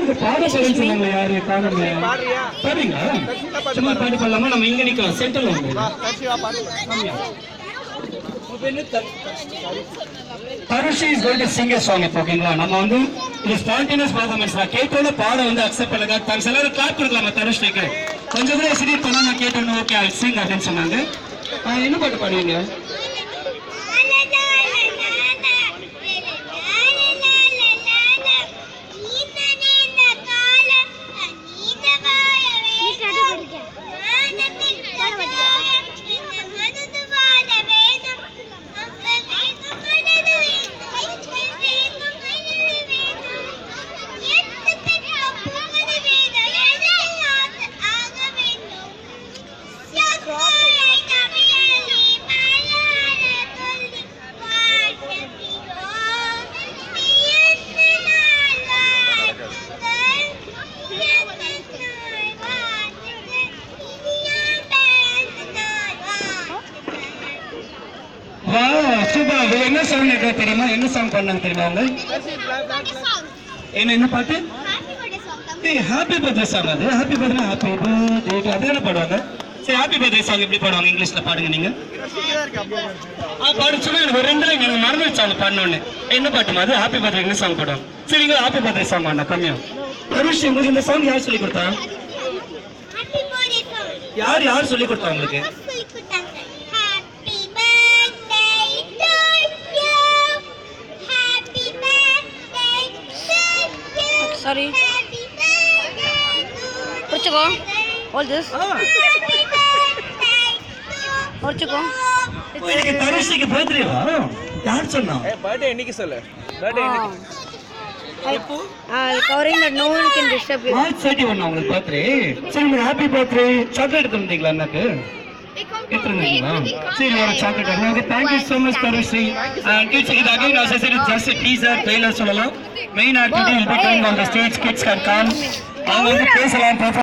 எனக்கு பாட சொல்லுன்னு சொன்னாங்க யாரு காணுங்க பாடுறியா பாடுறீங்களா சும்மா பாட்டு பாடலாமா நம்ம இங்க நிக்கலாம் சென்டர்ல வந்து வா தர்ஷி வா பாட்டு Darushi is going to sing song இப்போ ஓகேங்களா நம்ம வந்து இது ஸ்பான்டேனியஸ் பர்ஃபார்மன்ஸ் தான் கேட்டோட பாட வந்து அக்செப்ட் பண்ணுங்க தேங்க்ஸ் எல்லாரும் கிளாப் கொடுக்கலாமா தருஷ்க்கு கொஞ்சம் கூட எசிடேட் பண்ணா நான் கேட்டோன்னு ஓகே ஐ சிங் அப்படின்னு சொன்னாங்க ஆ, என்ன பாட்டு பாடுவீங்க வா சூப்பர் இது என்ன சாங் இருக்கா தெரியுமா என்ன சாங் பண்ணாங்க தெரியுமா அவங்க தர்ஷி பிளாக் பிளாக் என்ன என்ன பாட்டு ஏய் ஹாப்பி பர்த்டே சாங் அது ஹாப்பி பர்த்டே ஹாப்பி பர்த்டே அது என்ன பாடுவாங்க சரி ஹாப்பி பர்த்டே சாங் எப்படி பாடுவாங்க இங்கிலீஷ்ல பாடுங்க நீங்க ரசிக்கதா இருக்கு அப்படியே ஆ பாடு சொன்னா எனக்கு ஒரு ரெண்டு லைன் எனக்கு மறந்துச்சு அவங்க பாடணும்னு என்ன பாட்டுமா அது ஹாப்பி பர்த்டே என்ன சாங் பாடுவாங்க சரி நீங்க ஹாப்பி பர்த்டே சாங் பாடுங்க கம்மியா தனுஷ் உங்களுக்கு இந்த சாங் யார் சொல்லி கொடுத்தா யார் யார் சொல்லி கொடுத்தா உங்களுக்கு Happy birthday to you. Happy birthday to you. Sorry. Happy birthday to புடிச்சுக்கோ Hold this. Happy birthday to புடிச்சுக்கோ ஓ, எனக்கு தனுஷ்க்கு பர்த்டேவா யார் சொன்னா ஏ பர்த்டே இன்னைக்கு சொல்லு பர்த்டே இன்னைக்கு covering that no one can disturb you. March thirty one உங்களுக்கு பர்த்டே சரி உங்களுக்கு ஹாப்பி பர்த்டே சாக்லேட் எடுத்து வந்தீங்களா எனக்கு எடுத்துருந்தீங்களா சரி ஒரு chocolate okay thank you so much Darushree kids இது அகைன் நான் சரி ஜஸ்ட் டீசர் ட்ரெய்லர் சொல்லலாம் main activity will be come on the stage kids can come அவங்க வந்து பேசலாம்